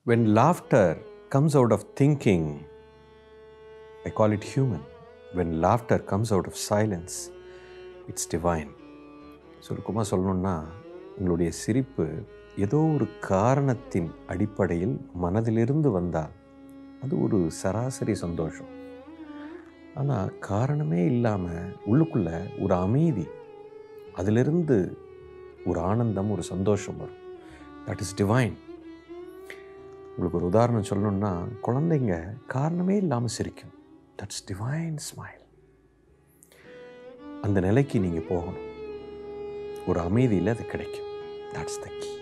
when laughter comes out of thinking, I call it human. When laughter comes out of silence, it's divine. சுருக்கமாக சொல்லணுன்னா உங்களுடைய சிரிப்பு ஏதோ ஒரு காரணத்தின் அடிப்படையில் மனதிலிருந்து வந்தால் அது ஒரு சராசரி சந்தோஷம் ஆனால் காரணமே இல்லாமல் உள்ளுக்குள்ள ஒரு அமைதி அதிலிருந்து ஒரு ஆனந்தம் ஒரு சந்தோஷம் வரும் தட் இஸ் டிவைன் உங்களுக்கு ஒரு உதாரணம் சொல்லணும்னா குழந்தைங்க காரணமே இல்லாமல் சிரிக்கும் தட்ஸ் டிவைன் ஸ்மைல் அந்த நிலைக்கு நீங்கள் போகணும் ஒரு அமைதியில் அது கிடைக்கும் தட்ஸ் த கீ